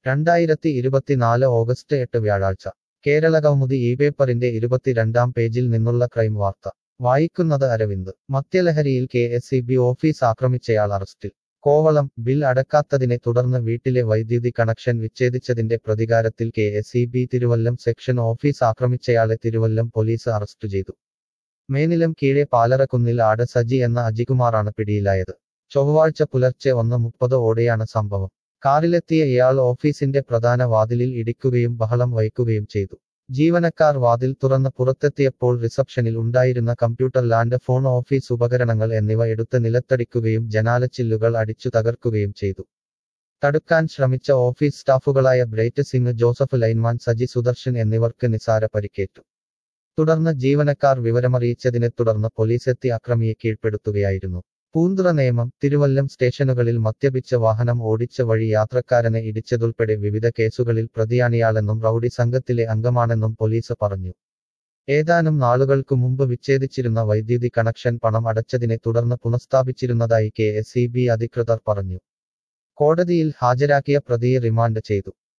രണ്ടായിരത്തി ഇരുപത്തിനാല് ഓഗസ്റ്റ് എട്ട് വ്യാഴാഴ്ച കേരള കൗമുദി ഈ പേപ്പറിന്റെ ഇരുപത്തിരണ്ടാം പേജിൽ നിന്നുള്ള ക്രൈം വാർത്ത വായിക്കുന്നത് അരവിന്ദ് മദ്യലഹരിയിൽ K S E B office ആക്രമിച്ചയാൾ അറസ്റ്റിൽ കോവളം ബിൽ അടക്കാത്തതിനെ തുടർന്ന് വീട്ടിലെ വൈദ്യുതി കണക്ഷൻ വിച്ഛേദിച്ചതിന്റെ പ്രതികാരത്തിൽ K S E B Thiruvallam section office ആക്രമിച്ചയാളെ തിരുവല്ലം പോലീസ് അറസ്റ്റ് ചെയ്തു മേനിലം കീഴെ പാലറക്കുന്നിൽ ആട് സജി എന്ന അജികുമാറാണ് പിടിയിലായത് ചൊവ്വാഴ്ച പുലർച്ചെ ഒന്ന് മുപ്പത് ഓടെയാണ് സംഭവം കാറിലെത്തിയ ഇയാൾ ഓഫീസിന്റെ പ്രധാന വാതിലിൽ ഇടിക്കുകയും ബഹളം വയ്ക്കുകയും ചെയ്തു ജീവനക്കാർ വാതിൽ തുറന്ന് പുറത്തെത്തിയപ്പോൾ റിസപ്ഷനിൽ ഉണ്ടായിരുന്ന കമ്പ്യൂട്ടർ ലാൻഡ് ഫോൺ ഓഫീസ് ഉപകരണങ്ങൾ എന്നിവ എടുത്ത് നിലത്തടിക്കുകയും ജനാലച്ചില്ലുകൾ അടിച്ചു തകർക്കുകയും ചെയ്തു തടുക്കാൻ ശ്രമിച്ച ഓഫീസ് സ്റ്റാഫുകളായ Bright Singh Joseph lineman Saji Sudarshan എന്നിവർക്ക് നിസാര പരിക്കേറ്റു തുടർന്ന് ജീവനക്കാർ വിവരമറിയിച്ചതിനെ തുടർന്ന് പോലീസെത്തി അക്രമിയെ കീഴ്പ്പെടുത്തുകയായിരുന്നു പൂന്തുറ നിയമം തിരുവല്ലം സ്റ്റേഷനുകളിൽ മദ്യപിച്ച വാഹനം ഓടിച്ച വഴി യാത്രക്കാരനെ ഇടിച്ചതുൾപ്പെടെ വിവിധ കേസുകളിൽ പ്രതിയാണിയാളെന്നും റൌഡി സംഘത്തിലെ അംഗമാണെന്നും പോലീസ് പറഞ്ഞു ഏതാനും നാളുകൾക്കു മുമ്പ് വിച്ഛേദിച്ചിരുന്ന വൈദ്യുതി കണക്ഷൻ പണം അടച്ചതിനെ തുടർന്ന് പുനഃസ്ഥാപിച്ചിരുന്നതായി കെ എസ് ഇ ബി അധികൃതർ പറഞ്ഞു കോടതിയിൽ ഹാജരാക്കിയ പ്രതിയെ റിമാൻഡ് ചെയ്തു